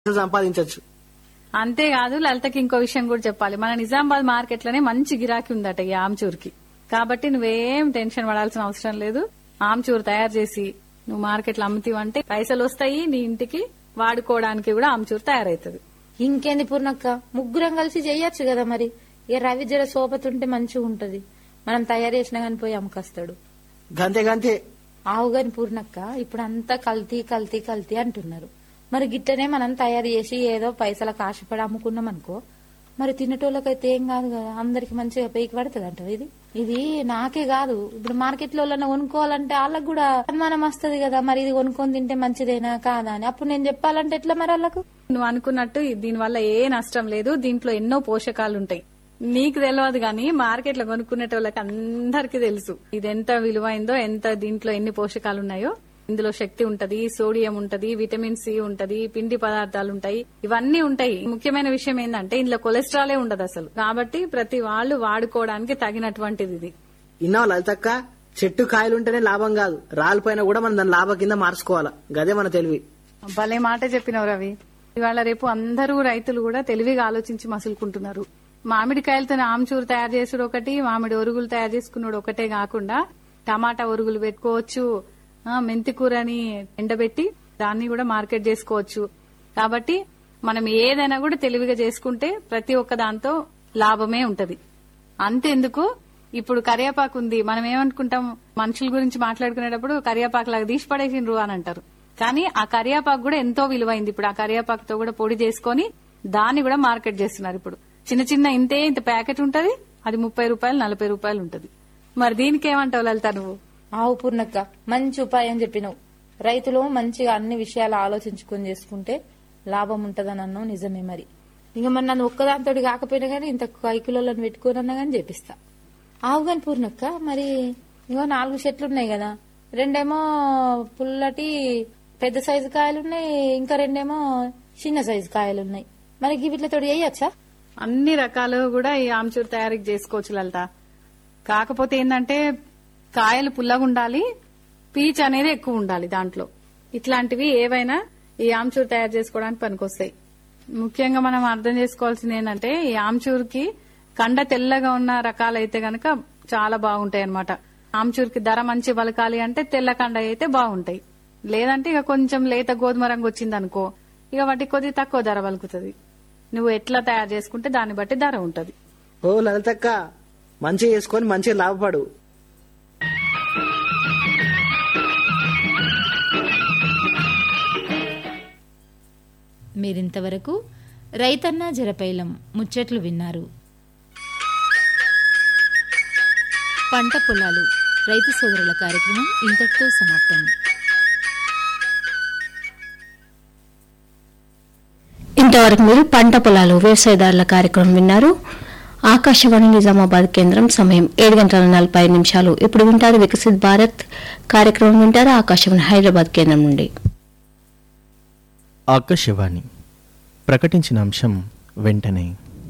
సంపాదించవచ్చు అంతేకాదు లలితకి ఇంకో విషయం కూడా చెప్పాలి మన నిజామాబాద్ మార్కెట్ లోనే మంచి గిరాకీ ఉందట ఈ ఆమ్చూర్కి కాబట్టి నువ్వేం టెన్షన్ పడాల్సిన అవసరం లేదు ఆమ్చూర్ తయారు చేసి నువ్వు మార్కెట్ లో అమ్ముతీవంటే పైసలు వస్తాయి నీ ఇంటికి వాడుకోవడానికి కూడా ఆమ్చూర్ తయారైతుంది ఇంకేంది పూర్ణక్క ముగ్గురం కలిసి చెయ్యొచ్చు కదా మరి ఇక రవి జర సోపతుంటే మంచిగా ఉంటది మనం తయారు చేసినా గాని పోయి అమ్మకస్తాడు గంతే గంతే ఆవు గాని పూర్ణక్క ఇప్పుడు అంతా కల్తీ కల్తీ కల్తీ అంటున్నారు మరి గిట్టనే మనం తయారు చేసి ఏదో పైసలకు ఆశపడి అమ్ముకున్నాం అనుకో మరి తినేటోళ్ళకైతే ఏం కాదు కదా అందరికి మంచిగా పైకి పడుతుంది అంట ఇది ఇది నాకే కాదు ఇప్పుడు మార్కెట్ లో కొనుక్కోవాలంటే వాళ్ళకి కూడా అనుమానం వస్తది కదా మరి ఇది కొనుక్కొని తింటే మంచిదేనా కాదా అని అప్పుడు నేను చెప్పాలంటే ఎట్లా మరి వాళ్ళకు నువ్వు అనుకున్నట్టు దీనివల్ల ఏ నష్టం లేదు దీంట్లో ఎన్నో పోషకాలు ఉంటాయి నీకు తెలియదు కానీ మార్కెట్ లో కొనుక్కునేటోళ్ళకి అందరికీ తెలుసు ఇది ఎంత విలువైందో ఎంత దీంట్లో ఎన్ని పోషకాలు ఉన్నాయో ఇందులో శక్తి ఉంటది సోడియం ఉంటది విటమిన్ సి ఉంటది పిండి పదార్థాలు ఉంటాయి ఇవన్నీ ఉంటాయి ముఖ్యమైన విషయం ఏంటంటే ఇందులో కొలెస్ట్రాలే ఉండదు అసలు కాబట్టి ప్రతి వాళ్ళు వాడుకోవడానికి తగినటువంటిది ఇది ఇన్నావు లలితక్క చెట్టు కాయలుంటేనే లాభం కాదు రాలిపోయినా కూడా మనం దాని లాభం కింద మార్చుకోవాలా గదే మన తెలివి భలే మాట చెప్పినవు రవి ఇవాళ రేపు అందరూ రైతులు కూడా తెలివిగా ఆలోచించి మసులుకుంటున్నారు మామిడికాయలతో ఆమ్చూరు తయారు చేసుడు ఒకటి మామిడి ఒరుగులు తయారు చేసుకున్నాడు ఒకటే కాకుండా టమాటా ఒరుగులు పెట్టుకోవచ్చు ఆ, మెంతి కూరని ఎండబెట్టి దాన్ని కూడా మార్కెట్ చేసుకోవచ్చు కాబట్టి మనం ఏదైనా కూడా తెలివిగా చేసుకుంటే ప్రతి ఒక్క దాంతో లాభమే ఉంటది అంతెందుకు ఇప్పుడు కరియాపాకు ఉంది మనం ఏమనుకుంటాం మనుషుల గురించి మాట్లాడుకునేటప్పుడు కరియాపాకు లాగా తీసి పడేసిండ్రు అని అంటారు కానీ ఆ కరియాపాకు కూడా ఎంతో విలువైంది ఇప్పుడు ఆ కరియాపాకుతో కూడా పొడి చేసుకొని దాన్ని కూడా మార్కెట్ చేస్తున్నారు ఇప్పుడు చిన్న చిన్న ఇంతే ఇంత ప్యాకెట్ ఉంటది అది ముప్పై రూపాయలు నలభై రూపాయలు ఉంటది మరి దీనికి ఏమంటావు లలిత నువ్వు ఆవు పూర్ణక్క మంచి ఉపాయం చెప్పినావు రైతులు మంచిగా అన్ని విషయాలు ఆలోచించుకొని చేసుకుంటే లాభం ఉంటదని అన్నావు నిజమే మరి ఇంకా మరి నన్ను ఒక్కదాంతో కాకపోయినా గానీ ఇంత కైకిలోలను పెట్టుకోనన్నా గానీ చేపిస్తా ఆవు గాని పూర్ణక్క మరి ఇంకో నాలుగు చెట్లు ఉన్నాయి కదా రెండేమో పుల్లటి పెద్ద సైజు కాయలు ఉన్నాయి ఇంకా రెండేమో చిన్న సైజు కాయలు ఉన్నాయి మరి వీటితో వేయచ్చా అన్ని రకాలు కూడా ఈ ఆమ్చూర్ తయారీకి చేసుకోవచ్చు లలిత కాకపోతే ఏంటంటే కాయలు పుల్లగా ఉండాలి పీచ్ అనేది ఎక్కువ ఉండాలి దాంట్లో ఇట్లాంటివి ఏవైనా ఈ ఆమ్చూర్ తయారు చేసుకోవడానికి పనికొస్తాయి ముఖ్యంగా మనం అర్థం చేసుకోవాల్సింది ఏంటంటే ఈ ఆమ్చూర్కి కండ తెల్లగా ఉన్న రకాలైతే గనక చాలా బాగుంటాయి అనమాట ఆమ్చూర్కి ధర మంచి పలకాలి అంటే తెల్ల కండ అయితే బాగుంటాయి లేదంటే ఇక కొంచెం లేత గోధుమ రంగు వచ్చింది అనుకో ఇక వాటికి కొద్ది తక్కువ ధర పలుకుతుంది నువ్వు ఎట్లా తయారు చేసుకుంటే దాన్ని బట్టి ధర ఉంటది ఓ లలితక్క మంచిగా చేసుకొని మంచిగా లాభపడు మీరింతవరకు రైతన్న జరపైలం ముచ్చట్లు విన్నారు పంట పొలాలు రైతు సోదరుల కార్యక్రమం ఇంతటితో సమాప్తం ఇంతవరకు మీరు పంట పొలాలు వ్యవసాయదారుల కార్యక్రమం విన్నారు ఆకాశవాణి నిజామాబాద్ కేంద్రం సమయం ఏడు గంటల నలభై ఐదు నిమిషాలు ఇప్పుడు వింటారు వికసిత్ భారత్ కార్యక్రమం వింటారు ఆకాశవాణి హైదరాబాద్ కేంద్రం నుండి ఆకాశవాణి ప్రకటించిన అంశం వెంటనే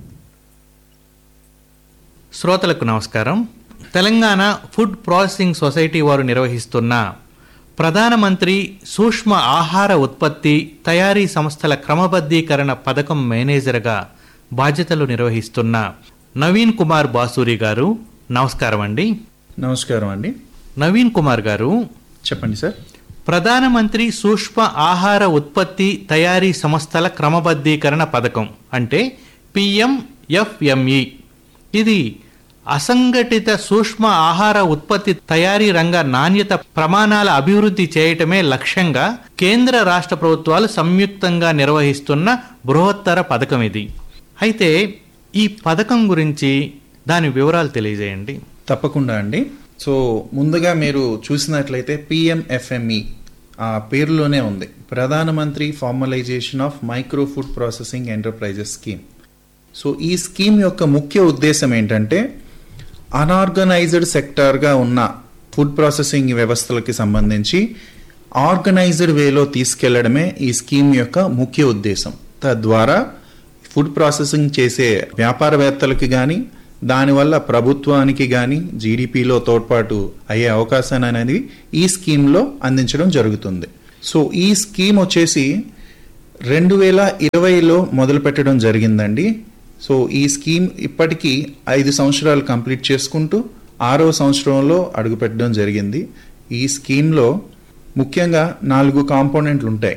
శ్రోతలకు నమస్కారం తెలంగాణ ఫుడ్ ప్రాసెసింగ్ సొసైటీ వారు నిర్వహిస్తున్న ప్రధానమంత్రి సూక్ష్మ ఆహార ఉత్పత్తి తయారీ సంస్థల క్రమబద్ధీకరణ పథకం మేనేజర్గా బాధ్యతలు నిర్వహిస్తున్న నవీన్ కుమార్ బాసూరి గారు నమస్కారం అండి నమస్కారం అండి నవీన్ కుమార్ గారు చెప్పండి సార్ ప్రధానమంత్రి సూక్ష్మ ఆహార ఉత్పత్తి తయారీ సంస్థల క్రమబద్ధీకరణ పథకం అంటే పిఎంఎఫ్ఎంఈ ఇది అసంఘటిత సూక్ష్మ ఆహార ఉత్పత్తి తయారీ రంగ నాణ్యత ప్రమాణాల అభివృద్ధి చేయటమే లక్ష్యంగా కేంద్ర రాష్ట్ర ప్రభుత్వాలు సంయుక్తంగా నిర్వహిస్తున్న బృహత్తర పథకం ఇది అయితే ఈ పథకం గురించి దాని వివరాలు తెలియజేయండి తప్పకుండా అండి సో ముందుగా మీరు చూసినట్లయితే పిఎంఎఫ్ఎంఈ ఆ పేరులోనే ఉంది Pradhan Mantri formalisation of micro food processing enterprises scheme so ఈ స్కీమ్ యొక్క ముఖ్య ఉద్దేశం ఏంటంటే అనార్గనైజ్డ్ సెక్టార్గా ఉన్న ఫుడ్ ప్రాసెసింగ్ వ్యవస్థలకి సంబంధించి ఆర్గనైజ్డ్ వేలో తీసుకెళ్లడమే ఈ స్కీమ్ యొక్క ముఖ్య ఉద్దేశం తద్వారా ఫుడ్ ప్రాసెసింగ్ చేసే వ్యాపారవేత్తలకి కానీ దానివల్ల ప్రభుత్వానికి కానీ జీడిపిలో తోడ్పాటు అయ్యే అవకాశాన్ని అనేది ఈ స్కీమ్లో అందించడం జరుగుతుంది సో ఈ స్కీమ్ వచ్చేసి రెండు వేల ఇరవైలో మొదలు పెట్టడం జరిగిందండి సో ఈ స్కీమ్ ఇప్పటికీ ఐదు సంవత్సరాలు కంప్లీట్ చేసుకుంటూ ఆరో సంవత్సరంలో అడుగుపెట్టడం జరిగింది ఈ స్కీమ్లో ముఖ్యంగా నాలుగు కాంపోనెంట్లు ఉంటాయి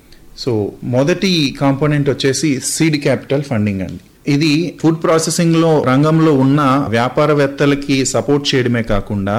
సో మొదటి కాంపోనెంట్ వచ్చేసి సీడ్ క్యాపిటల్ ఫండింగ్ అండి ఇది ఫుడ్ ప్రాసెసింగ్ లో రంగంలో ఉన్న వ్యాపారవేత్తలకి సపోర్ట్ చేయడమే కాకుండా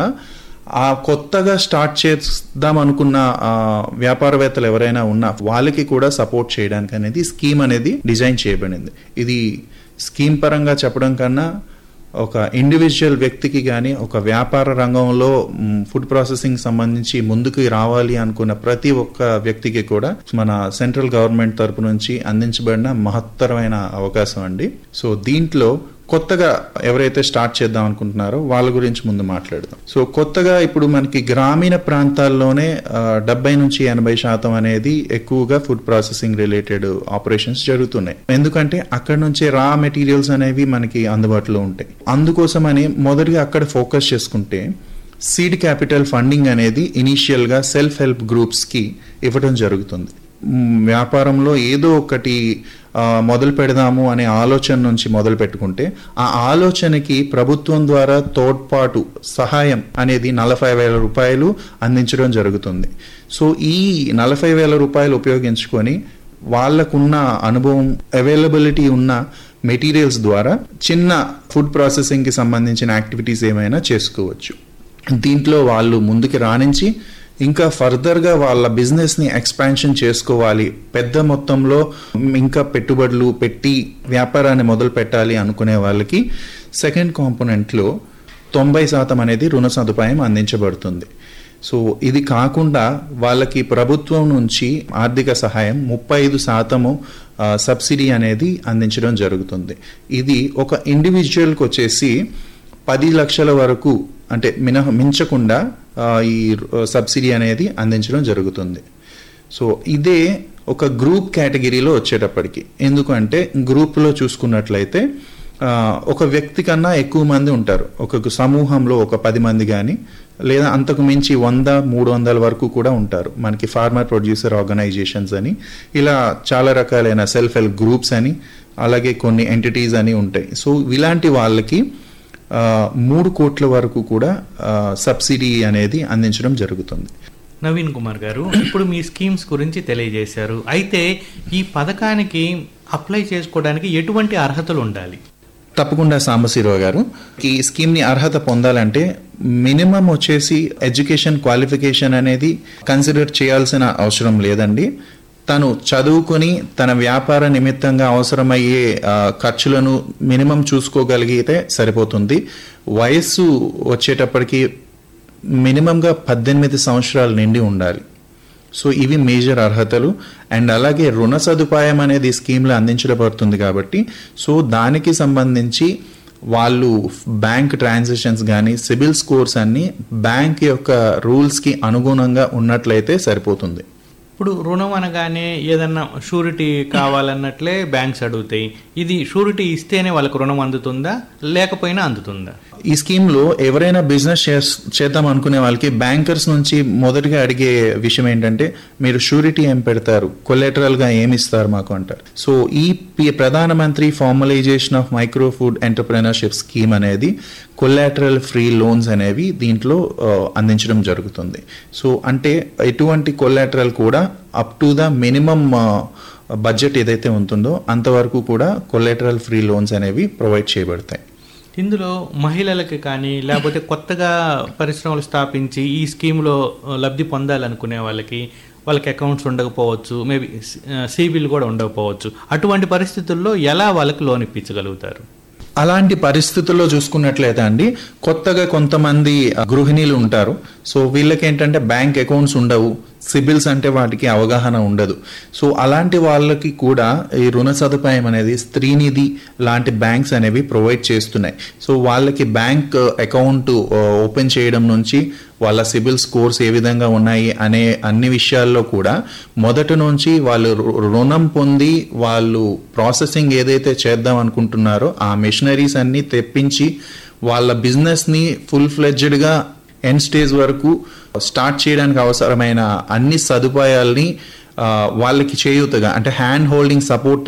ఆ కొత్తగా స్టార్ట్ చేద్దాం అనుకున్న ఆ, వ్యాపారవేత్తలు ఎవరైనా ఉన్నా వాళ్ళకి కూడా సపోర్ట్ చేయడానికి అనేది స్కీమ్ అనేది డిజైన్ చేయబడింది ఇది స్కీమ్ పరంగా చెప్పడం కన్నా ఒక ఇండివిజువల్ వ్యక్తికి కానీ ఒక వ్యాపార రంగంలో మ్, ఫుడ్ ప్రాసెసింగ్ సంబంధించి ముందుకు రావాలి అనుకున్న ప్రతి ఒక్క వ్యక్తికి కూడా మన సెంట్రల్ గవర్నమెంట్ తరపు నుంచి అందించబడిన మహత్తరమైన అవకాశం అండి సో దీంట్లో కొత్తగా ఎవరైతే స్టార్ట్ చేద్దాం అనుకుంటున్నారో వాళ్ళ గురించి ముందు మాట్లాడదాం సో కొత్తగా ఇప్పుడు మనకి గ్రామీణ ప్రాంతాల్లోనే డెబ్బై నుంచి ఎనభై శాతం అనేది ఎక్కువగా ఫుడ్ ప్రాసెసింగ్ రిలేటెడ్ ఆపరేషన్స్ జరుగుతున్నాయి ఎందుకంటే అక్కడ నుంచే రా మెటీరియల్స్ అనేవి మనకి అందుబాటులో ఉంటాయి అందుకోసమని మొదటిగా అక్కడ ఫోకస్ చేసుకుంటే సీడ్ క్యాపిటల్ ఫండింగ్ అనేది ఇనీషియల్ గా సెల్ఫ్ హెల్ప్ గ్రూప్స్ కి ఇవ్వడం జరుగుతుంది మ్, వ్యాపారంలో ఏదో ఒకటి ఆ, మొదలు పెడదాము అనే ఆలోచన నుంచి మొదలు పెట్టుకుంటే ఆ ఆలోచనకి ప్రభుత్వం ద్వారా తోడ్పాటు సహాయం అనేది నలభై వేల రూపాయలు అందించడం జరుగుతుంది సో ఈ నలభై వేల రూపాయలు ఉపయోగించుకొని వాళ్ళకున్న అనుభవం అవైలబిలిటీ ఉన్న మెటీరియల్స్ ద్వారా చిన్న ఫుడ్ ప్రాసెసింగ్ కి సంబంధించిన యాక్టివిటీస్ ఏమైనా చేసుకోవచ్చు దీంట్లో వాళ్ళు ముందుకి రాణించి ఇంకా ఫర్దర్గా వాళ్ళ బిజినెస్ని ఎక్స్పాన్షన్ చేసుకోవాలి పెద్ద మొత్తంలో ఇంకా పెట్టుబడులు పెట్టి వ్యాపారాన్ని మొదలు పెట్టాలి అనుకునే వాళ్ళకి సెకండ్ కాంపోనెంట్లో తొంభై శాతం అనేది రుణ సదుపాయం అందించబడుతుంది సో ఇది కాకుండా వాళ్ళకి ప్రభుత్వం నుంచి ఆర్థిక సహాయం ముప్పై ఐదు శాతము ఆ, సబ్సిడీ అనేది అందించడం జరుగుతుంది ఇది ఒక ఇండివిజువల్కి వచ్చేసి పది లక్షల వరకు అంటే మినహ మించకుండా ఆ, ఈ రు- సబ్సిడీ అనేది అందించడం జరుగుతుంది సో ఇదే ఒక గ్రూప్ కేటగిరీలో వచ్చేటప్పటికి ఎందుకంటే గ్రూప్లో చూసుకున్నట్లయితే ఆ, ఒక వ్యక్తి కన్నా ఎక్కువ మంది ఉంటారు ఒక సమూహంలో ఒక పది మంది కానీ లేదా అంతకు మించి వంద మూడు వందల వరకు కూడా ఉంటారు మనకి ఫార్మర్ ప్రొడ్యూసర్ ఆర్గనైజేషన్స్ అని ఇలా చాలా రకాలైన సెల్ఫ్ హెల్ప్ గ్రూప్స్ అని అలాగే కొన్ని ఎంటిటీస్ అని ఉంటాయి సో ఇలాంటి వాళ్ళకి ఆ, మూడు కోట్ల వరకు కూడా ఆ, సబ్సిడీ అనేది అందించడం జరుగుతుంది నవీన్ కుమార్ గారు ఇప్పుడు మీ స్కీమ్స్ గురించి తెలియజేశారు అయితే ఈ పథకానికి అప్లై చేసుకోవడానికి ఎటువంటి అర్హతలు ఉండాలి తప్పకుండా సాంబశివరావు గారు ఈ స్కీమ్ ని అర్హత పొందాలంటే మినిమం వచ్చేసి ఎడ్యుకేషన్ క్వాలిఫికేషన్ అనేది కన్సిడర్ చేయాల్సిన అవసరం లేదండి తను చదువుకుని తన వ్యాపార నిమిత్తంగా అవసరమయ్యే ఆ, ఖర్చులను మినిమం చూసుకోగలిగితే సరిపోతుంది వయస్సు వచ్చేటప్పటికి మినిమంగా పద్దెనిమిది సంవత్సరాలు నిండి ఉండాలి సో ఇవి మేజర్ అర్హతలు అండ్ అలాగే రుణ సదుపాయం అనేది ఈ స్కీమ్లో అందించబడుతుంది కాబట్టి సో దానికి సంబంధించి వాళ్ళు బ్యాంక్ ట్రాన్సాక్షన్స్ కానీ సిబిల్ స్కోర్స్ అన్ని బ్యాంక్ యొక్క రూల్స్కి అనుగుణంగా ఉన్నట్లయితే సరిపోతుంది ఇప్పుడు రుణం అనగానే ఏదన్నా షూరిటీ కావాలన్నట్లే బ్యాంక్స్ అడుగుతాయి ఇది షూరిటీ ఇస్తేనే వాళ్ళకు రుణం అందుతుందా లేకపోయినా అందుతుందా ఈ స్కీమ్ లో ఎవరైనా బిజినెస్ చేద్దాం అనుకునే వాళ్ళకి బ్యాంకర్స్ నుంచి మొదటిగా అడిగే విషయం ఏంటంటే మీరు షూరిటీ ఏం పెడతారు కొలెటరల్ గా ఏమి ఇస్తారు మాకు అంటారు సో ఈ పి- Pradhan Mantri formalisation of micro food entrepreneurship scheme అనేది కొలాటరల్ ఫ్రీ లోన్స్ అనేవి దీంట్లో ఆ, అందించడం జరుగుతుంది సో అంటే ఎటువంటి కొలాటరల్ కూడా up to the minimum budget ఏదైతే ఉంటుందో అంతవరకు కూడా కొలాటరల్ ఫ్రీ లోన్స్ అనేవి ప్రొవైడ్ చేయబడతాయి ఇందులో మహిళలకి కానీ లేకపోతే కొత్తగా పరిశ్రమలు స్థాపించి ఈ స్కీమ్లో లబ్ధి పొందాలనుకునే వాళ్ళకి వాళ్ళకి అకౌంట్స్ ఉండకపోవచ్చు మేబీ సిబిల్ కూడా ఉండకపోవచ్చు అటువంటి పరిస్థితుల్లో ఎలా వాళ్ళకి లోన్ ఇప్పించగలుగుతారు అలాంటి పరిస్థితుల్లో చూసుకున్నట్లయితే అండి కొత్తగా కొంతమంది గృహిణీలు ఉంటారు సో వీళ్ళకి ఏంటంటే బ్యాంక్ అకౌంట్స్ ఉండవు సిబిల్స్ అంటే వాటికి అవగాహన ఉండదు సో అలాంటి వాళ్ళకి కూడా ఈ రుణ సదుపాయం అనేది స్త్రీనిధి లాంటి బ్యాంక్స్ అనేవి ప్రొవైడ్ చేస్తున్నాయి సో వాళ్ళకి బ్యాంక్ అకౌంట్ ఓపెన్ చేయడం నుంచి వాళ్ళ సిబిల్ స్కోర్స్ ఏ విధంగా ఉన్నాయి అనే అన్ని విషయాల్లో కూడా మొదటి నుంచి వాళ్ళు రు- రుణం పొంది వాళ్ళు ప్రాసెసింగ్ ఏదైతే చేద్దాం అనుకుంటున్నారో ఆ మెషినరీస్ అన్ని తెప్పించి వాళ్ళ బిజినెస్ ని ఫుల్ ఫ్లెడ్జ్డ్ గా ఎండ్ స్టేజ్ వరకు స్టార్ట్ చేయడానికి అవసరమైన అన్ని సదుపాయాల్ని ఆ, వాళ్ళకి చేయూతగా అంటే హ్యాండ్ హోల్డింగ్ సపోర్ట్